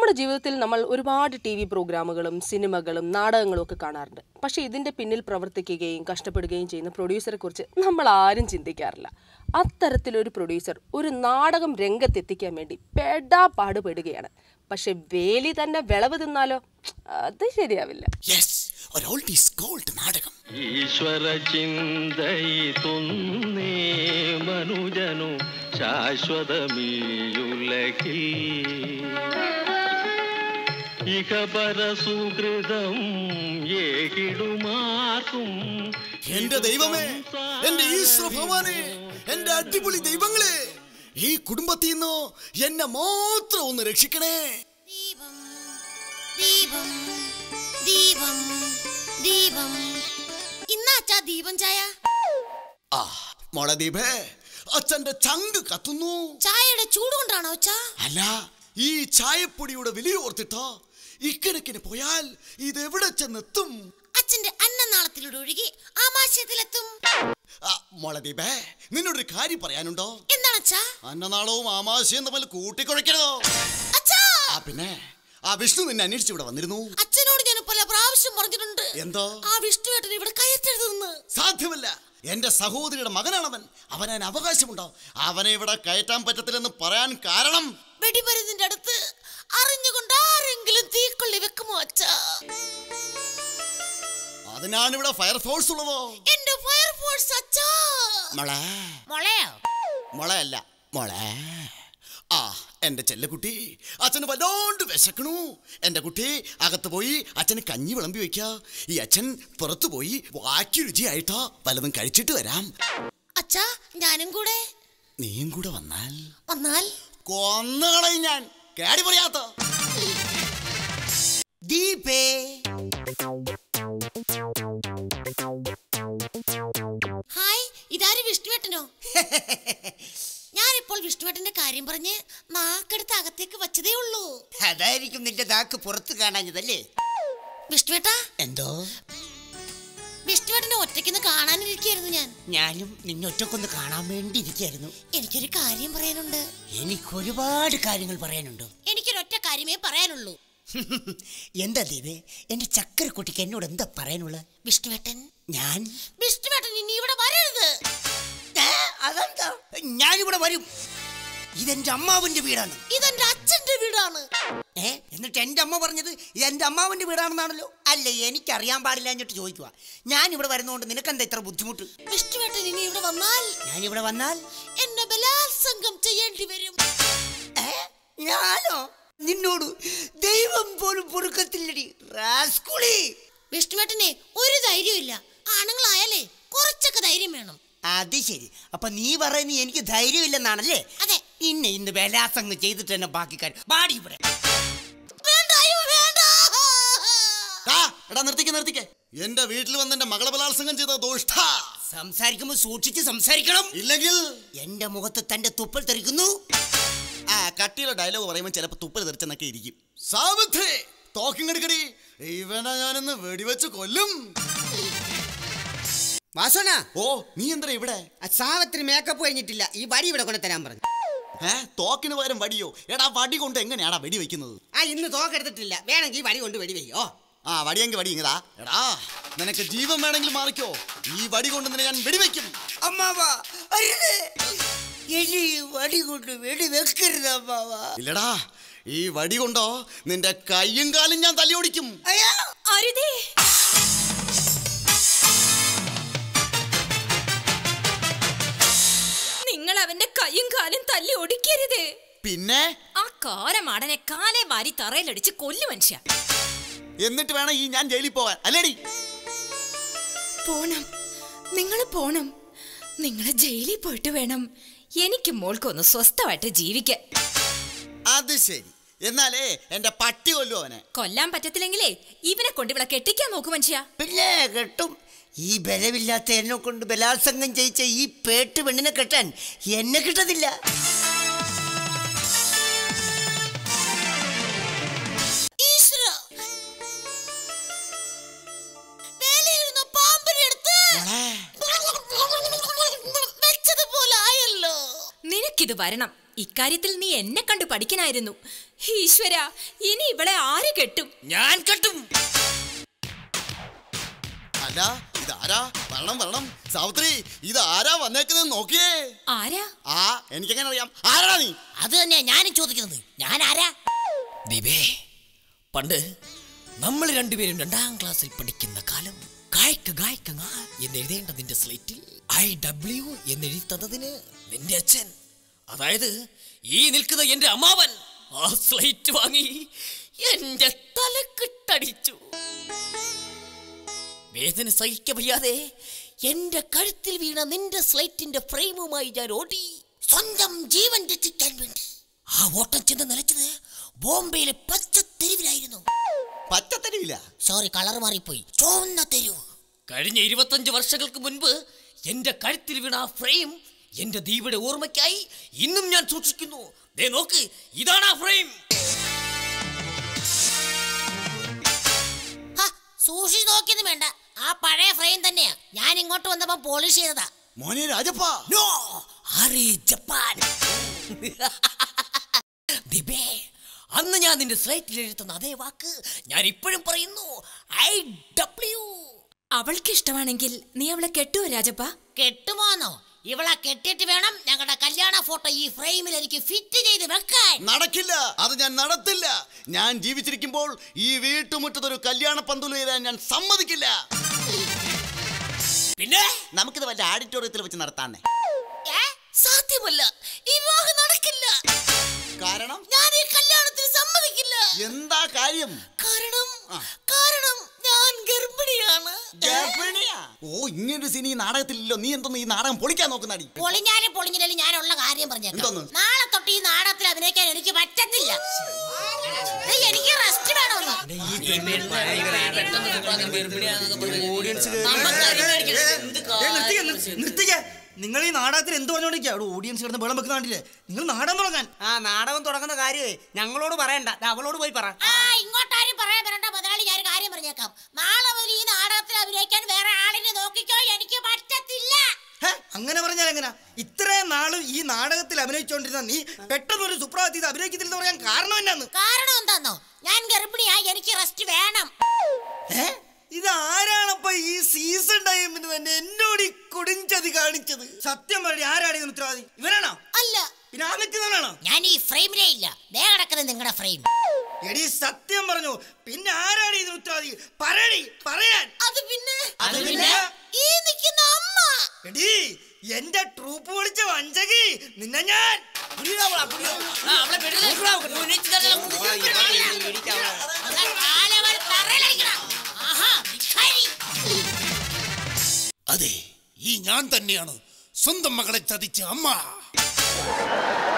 നമ്മുടെ ജീവിതത്തിൽ നമ്മൾ ഒരുപാട് ടി വി പ്രോഗ്രാമുകളും സിനിമകളും നാടകങ്ങളും ഒക്കെ കാണാറുണ്ട് പക്ഷേ ഇതിൻ്റെ പിന്നിൽ പ്രവർത്തിക്കുകയും കഷ്ടപ്പെടുകയും ചെയ്യുന്ന പ്രൊഡ്യൂസറെ കുറിച്ച് നമ്മൾ ആരും ചിന്തിക്കാറില്ല അത്തരത്തിലൊരു പ്രൊഡ്യൂസർ ഒരു നാടകം രംഗത്തെത്തിക്കാൻ വേണ്ടി പെടാ പാടുപെടുകയാണ് പക്ഷെ വേലി തന്നെ വിളവ് തിന്നാലോ അത് ശരിയാവില്ല യെസ് ഒരു ഓൾഡ് ഈസ് ഗോൾഡ് നാടകം ഈശ്വര ചിന്തയിതൊന്നേ മനുജനു ശാശ്വതമീയുലകിൽ ഇഹപര സുഹൃതം ഏകിടുമാർക്കും എന്റെ ദൈവമേ എന്റെ ഈശ്വര ഭഗവാനെ എന്റെ അടിപൊളി ദൈവങ്ങളെ ഈ കുടുംബത്തിൽ നിന്ന് എന്നെ മാത്രം ഒന്ന് രക്ഷിക്കണേ ദീപം ദീപം ദീപം ദീപം ഇന്നാച്ചാ ദീപം ചായ ആ മോളെ ദീപേ അച്ഛന്റെ ചങ്ക് കത്തുന്നു ചായയുടെ ചൂട് കൊണ്ടാണോ അച്ഛാ അല്ല ഈ ചായപ്പൊടിയുടെ വില ഓർത്തിട്ടോ ഇക്കണക്കിന് പോയാൽ ഇത് എവിടെ ചെന്നെത്തും അച്ഛന്റെ അന്നനാളത്തിലൂടെ ഒഴുകി ആമാശയത്തിലെത്തും ആ, മോളെ ദീപേ നിന്നോടൊരു കാര്യം പറയാനുണ്ടോ എന്താണ് അച്ഛാ അന്നനാളവും ആമാശയും തമ്മിൽ കൂട്ടിക്കുഴയ്ക്കണതോ അച്ഛാ ആ പിന്നെ ആ വിഷ്ണു നിന്നെ അന്വേഷിച്ച് ഇവിടെ വന്നിരുന്നു അച്ഛനോട് ഞാൻ പല പ്രാവശ്യം പറഞ്ഞിട്ടുണ്ട് എന്തോ ആ വിഷ്ണുവേട്ടൻ ഇവിടെ കയറ്റരുതെന്ന് സാധ്യമല്ല എന്റെ സഹോദരിയുടെ മകനാണവൻ അവനതിന് അവകാശമുണ്ടോ അവനെ ഇവിടെ കയറ്റാൻ പറ്റത്തില്ലെന്ന് പറയാൻ കാരണം വെടിമരുന്നിന്റെ അടുത്ത് അറിഞ്ഞുകൊണ്ട് ആരെങ്കിലും തീക്കൊള്ളി വെക്കുമോ അച്ഛാ അതിനാണ് ഇവിടെ ഫയർഫോഴ്സ് ഉള്ളതോ എന്റെ ഫയർഫോഴ്സ് അച്ഛാ മോളെ മോളെയോ മോളെയല്ല മോളെ ആ എന്റെ ചെല്ലക്കുട്ടി അച്ഛന് വല്ലാണ്ട് വിശക്കണു എന്റെ കുട്ടി അകത്ത് പോയി അച്ഛന് കഞ്ഞി വിളമ്പി വെക്ക ഈ അച്ഛൻ പുറത്തു പോയി വാക്കി രുചിയായിട്ടോ വല്ലതും കഴിച്ചിട്ട് വരാം അച്ഛാ ഞാനും കൂടെ നീയും കൂടെ വന്നാൽ വന്നാൽ കൊന്നുകളയും ഞാൻ കേടി പറയാത്ത ദീപേ ഹായ് ഇതാര് വിഷ്ണുവേട്ടനോ ഞാനിപ്പോൾ വിഷ്ണുവേട്ടന്റെ കാര്യം പറഞ്ഞ് നാക്കെടുത്ത് അകത്തേക്ക് വച്ചതേ ഉള്ളൂ അതായിരിക്കും നിന്റെ നാക്ക് പുറത്ത് കാണാഞ്ഞതല്ലേ വിഷ്ണുവേട്ടാ എന്തോ വിഷ്ണുവേട്ടനെ ഒറ്റയ്ക്കൊന്ന് കാണാനിരിക്കായിരുന്നു ഞാൻ ഞാനും നിന്നൊറ്റക്കൊന്ന് കാണാൻ വേണ്ടി ഇരിക്കായിരുന്നു എനിക്കൊരു കാര്യം പറയാനുണ്ട് എനിക്ക് ഒരുപാട് കാര്യങ്ങൾ പറയാനുണ്ട് എനിക്കൊരൊറ്റ കാര്യമേ പറയാനുള്ളൂ എന്താ ദീപേ എന്റെ ചക്കരക്കുട്ടിക്ക് എന്നോട് എന്താ പറയാനുള്ളത് വിഷ്ണുവേട്ടൻ ഞാൻ വിഷ്ണുവേട്ടൻ ഇനി ഇവിടെ വരരുത് ഏ, അതെന്താ ഞാനിവിടെ വരും ഇതെന്റെ അമ്മാവന്റെ വീടാണ് ഇതെന്റെ അച്ഛന്റെ വീടാണ് ഏ എന്നിട്ട് എന്റെ അമ്മ പറഞ്ഞത് ഇത് എന്റെ അമ്മാവന്റെ വീടാണെന്നാണല്ലോ അല്ല എനിക്കറിയാൻ പാടില്ല എന്നിട്ട് ചോദിക്കുക ഞാൻ ഇവിടെ വരുന്നതുകൊണ്ട് നിനക്കെന്താ ഇത്ര ബുദ്ധിമുട്ട് വിഷ്ണുവേട്ടൻ ഇനി ഇവിടെ വന്നാൽ ഞാനിവിടെ വന്നാൽ എന്നെ ബലാത്സംഗം ചെയ്യേണ്ടി വരും ഏ? ഞാനോ നിന്നോട് ദൈവം പോലും പൊറുക്കത്തില്ലടി റാസ്കുളി വിഷ്ണുവേട്ടനെ ഒരു ധൈര്യമില്ല ആണുങ്ങളായാലേ കുറച്ചൊക്കെ ധൈര്യം വേണം അത് ശരി അപ്പൊ നീ പറയുന്നത് എനിക്ക് ധൈര്യമില്ലെന്നാണല്ലേ അതെ ഇന്നെ ഇന്ന് ബലാസംഗം ചെയ്തിട്ട് തന്നെ ബാക്കി കാര്യം പാടി ഇവിടെ വേണ്ട അയ്യോ വേണ്ട ആ, എടാ നിർത്തിക്ക് നിർത്തിക്ക് എന്റെ വീട്ടിൽ വന്ന് എന്റെ മകളെ ബലാത്സംഗം ചെയ്ത ദോഷ്ട സംസാരിക്കുമ്പോൾ സൂക്ഷിച്ച് സംസാരിക്കണം ഇല്ലെങ്കിൽ എന്റെ മുഖത്ത് തന്റെ തുപ്പൽ തെറിക്കുന്നു ആ കട്ടിയുള്ള ഡയലോഗ് പറയുമ്പോൾ ചിലപ്പോ തുപ്പൽ തെറിച്ചെന്നൊക്കെ ഇരിക്കും സാവിത്രേ തോക്കിങ്ങടിക്കടി ഇവനെ ഞാനിന്ന് വെടിവെച്ച് കൊല്ലും വാസോന ഓ നീ എന്താ ഇവിടെ സാവത്തിന് മേക്കപ്പ് കഴിഞ്ഞിട്ടില്ല ഈ വടി ഇവിടെ കൊണ്ട് തരാൻ പറഞ്ഞു ഏ തോക്കിന് പകരം വടിയോ എടാ വടി കൊണ്ട് എങ്ങനെയാടാ വെടി വെക്കുന്നത് ആ ഇന്ന് തോക്കെടുത്തിട്ടില്ല വേണമെങ്കിൽ ഈ വടി കൊണ്ട് വെടി വെയ്യോ ആ വടിയെങ്കിൽ വടി ഇങ്ങതാ എടാ നിനക്ക് ജീവൻ വേണമെങ്കിൽ മാറിക്കോ ഈ വടി കൊണ്ട് നിന്നെ ഞാൻ വെടിവെക്കും അമ്മാവാ അരുത് എലി വടി കൊണ്ട് വെടി വെക്കരുത് അമ്മാവാ ഇല്ലടാ ഈ വടി കൊണ്ടോ നിന്റെ കയ്യും കാലും ഞാൻ തല്ലിയോടിക്കും അയ്യോ അരുതേ നിങ്ങൾ അവന്റെ കൈയും കാലും തല്ലി ഒടിക്കരുത് പിന്നെ ആ കാരമാടനെ കാലെ വാരി തറയിലടിച്ച് കൊല്ലു മനുഷ്യ എന്നിട്ട് വേണം ഈ ഞാൻ ജയിലിൽ പോകാൻ അല്ലേടി പോണം നിങ്ങൾ പോണം നിങ്ങൾ ജയിലിൽ പോയിട്ട് വേണം എനിക്ക് മോൾക്കൊന്ന് സ്വസ്ഥമായിട്ട് ജീവിക്കാൻ അത് ശരി എന്നാലേ എന്റെ പട്ടി കൊല്ലു അവനെ കൊല്ലാൻ പറ്റത്തില്ലെങ്കിലേ ഇവനെ കൊണ്ട് ഇവിടെ കെട്ടിക്കാൻ നോക്കു മനുഷ്യ പിന്നെ കെട്ടും ഈ ബലമില്ലാത്ത എന്നെ കൊണ്ട് ബലാത്സംഗം ചെയ്യിച്ച ഈ പേട്ട് പെണ്ണിനെ കെട്ടാൻ എന്നെ കിട്ടത്തില്ല ഈശ്വര വേലയിരുന്ന പാമ്പിനെ എടുത്ത് വെച്ചതുപോലെ ആയല്ലോ നിനക്കിത് വരണം ഇക്കാര്യത്തിൽ നീ എന്നെ കണ്ടു പഠിക്കനായിരുന്നു ഈശ്വര ഇനി ഇവളെ ആര് കെട്ടും ഞാൻ കെട്ടും അല്ല ഇതാരാ വരണം വരണം സാവിത്രി ഇത് ആരാ വന്നേക്കുന്നത് നോക്കിയേ ആരാ ആ എനിക്കെങ്ങനെ അറിയാം ആരാ നീ അത് തന്നെയാ ഞാനും ചോദിക്കുന്നത് ഞാൻ ആരാ ദീപേ പണ്ട് നമ്മൾ രണ്ടുപേരും രണ്ടാം ക്ലാസ്സിൽ പഠിക്കുന്ന കാലം കായ്ക്ക ഗായ്ക്ക ngാ എന്ന് എഴുതേണ്ട നിന്റെ സ്ലേറ്റിൽ ഐ ഡബ്ല്യു എന്ന് എഴുതി തന്നതിന് നിന്റെ അച്ഛൻ അതായത് ഈ നിൽക്കുന്ന എന്റെ അമ്മാവൻ ആ സ്ലേറ്റ് വാങ്ങി എന്റെ തലക്കിട്ടടിച്ചു വേദന സഹിക്ക വയ്യാതെ എന്റെ കഴുത്തിൽ വീണ നിന്റെ സ്ലൈറ്റിന്റെ ഫ്രെയിമുമായി ഞാൻ ഓടി സ്വന്തം ജീവൻ രക്ഷിക്കാൻ വേണ്ടി ആ ഓട്ടം ചെന്ന് നിലച്ചത് ബോംബെയിലെ പച്ച തെരുവിലായിരുന്നു പച്ചത്തരിവില്ല സോറി കളർ മാറിപ്പോയി ചുവന്ന തെരുവ് കഴിഞ്ഞ ഇരുപത്തഞ്ച് വർഷങ്ങൾക്ക് മുൻപ് എന്റെ കഴുത്തിൽ വീണ ആ ഫ്രെയിം എന്റെ ദീപയുടെ ഓർമ്മയ്ക്കായി ഇന്നും ഞാൻ സൂക്ഷിക്കുന്നു ദേ നോക്ക് ഇതാണ് ആ ഫ്രെയിം ഹ, സൂക്ഷിച്ച് നോക്കിയൊന്നും വേണ്ട ആ പഴയ ഫ്രെയിം തന്നെയാ ഞാൻ ഇങ്ങോട്ട് വന്നപ്പോ പോളിഷ് ചെയ്തതാ മോനെ രാജപ്പാ നോ ആരേ ജപ്പാൻ ദീപേ അന്ന് ഞാൻ നിന്റെ സ്ലൈറ്റിൽ എഴുതുന്ന അതേ വാക്ക് ഞാൻ ഇപ്പോഴും പറയുന്നു ഐ ഡബ്ല്യു അവൾക്ക് ഇഷ്ടമാണെങ്കിൽ നീ അവളെ കെട്ടുവോ രാജപ്പ കെട്ടുമോന്നോ ഇവളെ കെട്ടിട്ട് വേണം ഞങ്ങളുടെ കല്യാണ ഫോട്ടോ ഈ ഫ്രെയിമിൽ എനിക്ക് ഫിറ്റ് ചെയ്ത് വെക്കാൻ നടക്കില്ല അത് ഞാൻ നടത്തില്ല ഞാൻ ജീവിച്ചിരിക്കുമ്പോൾ ഈ വീട്ടുമുറ്റത്തൊരു കല്യാണ പന്തുല എഴുതാൻ ഞാൻ സമ്മതിക്കില്ല പിന്നെ നമുക്കിത് വല്ല ആഡിറ്റോറിയത്തിൽ വെച്ച് നടത്താന്നേ ഏ? സാധ്യമല്ല ഈ വിവാഹം നടക്കില്ല കാരണം ഞാൻ ഈ കല്യാണത്തിന് സമ്മതിക്കില്ല എന്താ കാര്യം കാരണം കാരണം ഞാൻ ഗർഭിണിയാണ് ഗർഭിണിയാ? ഓ ഇങ്ങനൊരു സീൻ ഈ നാടകത്തിലില്ലോ നീ എന്തോന്ന് ഈ നാടകം പൊളിക്കാൻ നോക്കുന്നടി പൊളിഞ്ഞാലും പൊളിഞ്ഞാലും ഞാനുള്ള കാര്യം പറഞ്ഞേക്കാം എന്തോന്ന്? നാളെ തൊട്ട് ഈ നാടകത്തിൽ അഭിനയിക്കാൻ എനിക്ക് പറ്റത്തില്ല ഏയ്, എനിക്ക് റെസ്റ്റ് വേണമെന്ന് നിർത്തിക്ക നിങ്ങൾ ഈ നാടകത്തിൽ എന്ത് പറഞ്ഞോണ്ടിരിക്കുക അവിടെ ഓഡിയൻസ് കിടന്ന് വെള്ളം വെക്കുന്ന കണ്ടില്ലേ നിങ്ങൾ നാടകം തുടങ്ങാൻ ആ നാടകം തുടങ്ങുന്ന കാര്യമേ ഞങ്ങളോട് പറയണ്ട ദാ അവളോട് പോയി പറ ആ ഇങ്ങോട്ടാരും പറയാൻ വരണ്ട മുതലാളി ഞാൻ ഒരു കാര്യം പറഞ്ഞേക്കാം നാളെ മുതൽ ഈ നാടകത്തിൽ അഭിനയിക്കാൻ വേറെ ആളിനെ നോക്കിക്കോ എനിക്ക് പറ്റത്തില്ല ഹേ, അങ്ങനെ പറഞ്ഞാൽ എങ്ങനെ ഇത്രയും നാളും ഈ നാടകത്തിൽ അഭിനയിച്ചുകൊണ്ടിരുന്ന നീ പെട്ടെന്ന് ഒരു സുപ്രഭാതത്തിൽ ഇത് അഭിനയിക്കത്തില്ലെന്ന് പറയാൻ കാരണം എന്നാന്ന് കാരണം എന്താന്നോ ഞാൻ ഗർഭിണിയാ എനിക്ക് റെസ്റ്റ് വേണം ഏ ഇത് ആരാണപ്പ ഈ സീസൺ ടൈമിന് തന്നെ എന്നോട് ഈ കുടിഞ്ചതി കാണിച്ചത് സത്യം പറഞ്ഞു ആരാണ് ഇതിന് ഉത്തരവാദി ഇവനാണോ അല്ല പിന്നെ ആ നിൽക്കുന്നവനാണോ ഞാൻ ഈ ഫ്രെയിമിലേ ഇല്ല ദേ കിടക്കുന്നത് നിങ്ങളുടെ ഫ്രെയിം എടി സത്യം പറഞ്ഞു പിന്നെ ആരാണ് ഇതിന് ഉത്തരവാദി പറയടി പറയാൻ അത് പിന്നെ അത് പിന്നെ? ഈ നിൽക്കുന്ന അമ്മ എടി എന്റെ ട്രൂപ്പ് വിളിച്ച വഞ്ചകി നിന്നെ ഞാൻ അവളെ കാലവൾ തറയിലടിക്കണം. ആഹാ, ധിക്കാരി. അതെ ഈ ഞാൻ തന്നെയാണ് സ്വന്തം മകളെ ചതിച്ച അമ്മ